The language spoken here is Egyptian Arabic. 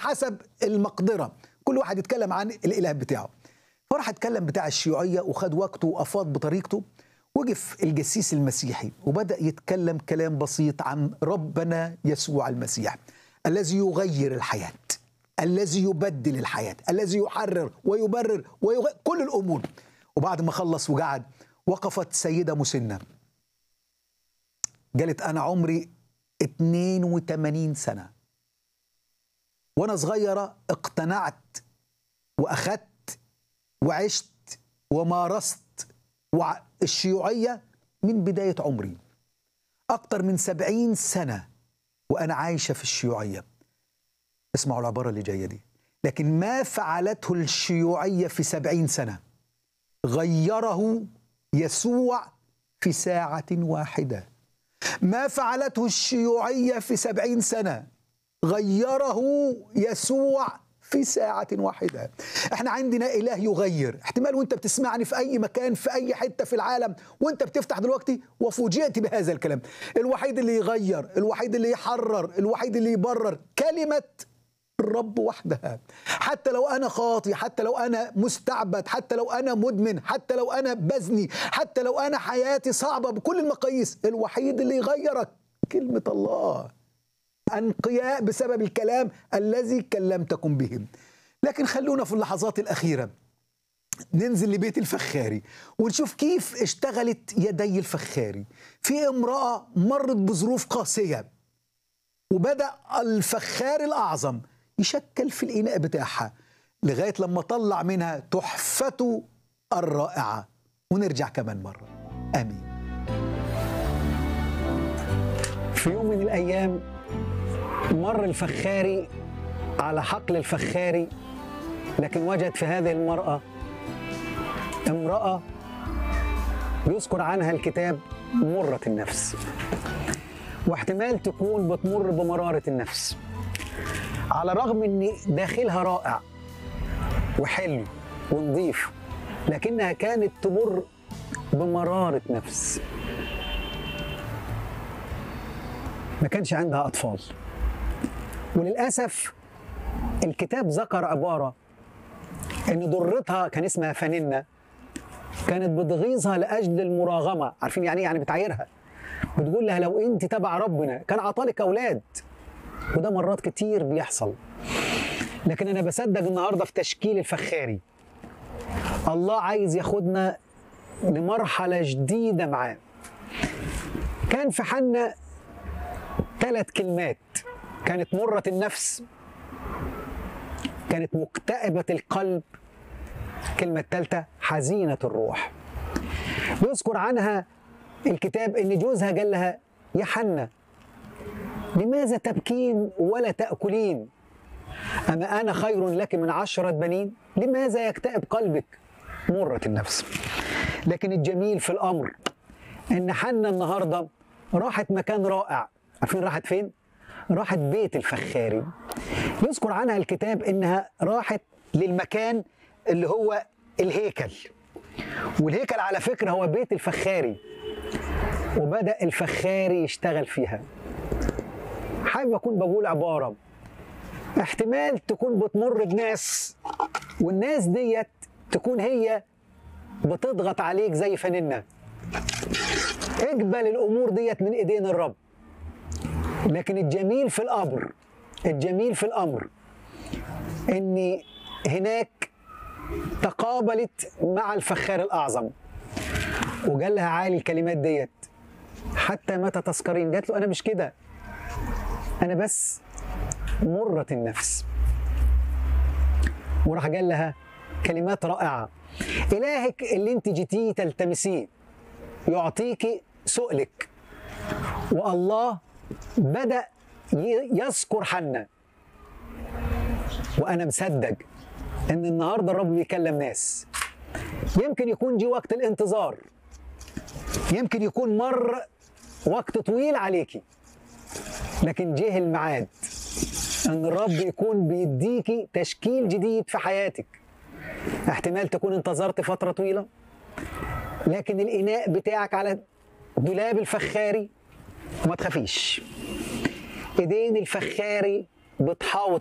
بحسب المقدره كل واحد يتكلم عن الاله بتاعه فراح اتكلم بتاع الشيوعيه وخد وقته وافاض بطريقته وقف الجسيس المسيحي وبدا يتكلم كلام بسيط عن ربنا يسوع المسيح الذي يغير الحياه الذي يبدل الحياه الذي يحرر ويبرر ويغير كل الامور وبعد ما خلص وقعد وقفت سيده مسنه قالت انا عمري 82 سنه وانا صغيره اقتنعت واخدت وعشت ومارست الشيوعيه من بدايه عمري اكتر من سبعين سنه وانا عايشه في الشيوعيه اسمعوا العباره اللي جايه دي لكن ما فعلته الشيوعيه في سبعين سنه غيره يسوع في ساعه واحده ما فعلته الشيوعيه في سبعين سنه غيره يسوع في ساعة واحدة احنا عندنا إله يغير احتمال وانت بتسمعني في أي مكان في أي حتة في العالم وانت بتفتح دلوقتي وفوجئت بهذا الكلام الوحيد اللي يغير الوحيد اللي يحرر الوحيد اللي يبرر كلمة الرب وحدها حتى لو أنا خاطي حتى لو أنا مستعبد حتى لو أنا مدمن حتى لو أنا بزني حتى لو أنا حياتي صعبة بكل المقاييس الوحيد اللي يغيرك كلمة الله أنقياء بسبب الكلام الذي كلمتكم به لكن خلونا في اللحظات الأخيرة ننزل لبيت الفخاري ونشوف كيف اشتغلت يدي الفخاري في امرأة مرت بظروف قاسية وبدأ الفخار الأعظم يشكل في الإناء بتاعها لغاية لما طلع منها تحفته الرائعة ونرجع كمان مرة آمين في يوم من الأيام مر الفخاري على حقل الفخاري لكن وجد في هذه المرأة امرأة يذكر عنها الكتاب مرة النفس واحتمال تكون بتمر بمرارة النفس على الرغم ان داخلها رائع وحلو ونظيف لكنها كانت تمر بمرارة نفس ما كانش عندها أطفال وللأسف الكتاب ذكر عبارة إن ضرتها كان اسمها فننة كانت بتغيظها لأجل المراغمة عارفين يعني إيه؟ يعني بتعايرها بتقول لها لو أنت تبع ربنا كان عطالك أولاد وده مرات كتير بيحصل لكن أنا بصدق النهاردة في تشكيل الفخاري الله عايز ياخدنا لمرحلة جديدة معاه كان في حنا ثلاث كلمات كانت مرة النفس كانت مكتئبة القلب الكلمة الثالثة حزينة الروح يذكر عنها الكتاب ان جوزها قال لها يا حنة لماذا تبكين ولا تأكلين أما أنا خير لك من عشرة بنين لماذا يكتئب قلبك مرة النفس لكن الجميل في الأمر إن حنة النهاردة راحت مكان رائع عارفين راحت فين؟ راحت بيت الفخاري يذكر عنها الكتاب إنها راحت للمكان اللي هو الهيكل والهيكل على فكرة هو بيت الفخاري وبدأ الفخاري يشتغل فيها حابب أكون بقول عبارة احتمال تكون بتمر بناس والناس ديت تكون هي بتضغط عليك زي فننة اقبل الأمور ديت من إيدين الرب لكن الجميل في الأمر الجميل في الأمر إن هناك تقابلت مع الفخار الأعظم وقال لها عالي الكلمات ديت حتى متى تسكرين قالت له أنا مش كده أنا بس مرة النفس وراح قال لها كلمات رائعة إلهك اللي أنت جيتيه تلتمسيه يعطيك سؤلك والله بدأ يذكر حنا وأنا مصدق إن النهاردة الرب بيكلم ناس يمكن يكون جه وقت الانتظار يمكن يكون مر وقت طويل عليكي لكن جه الميعاد ان الرب يكون بيديكي تشكيل جديد في حياتك احتمال تكون انتظرت فترة طويلة لكن الإناء بتاعك على دولاب الفخاري وما تخافيش ايدين الفخاري بتحاوط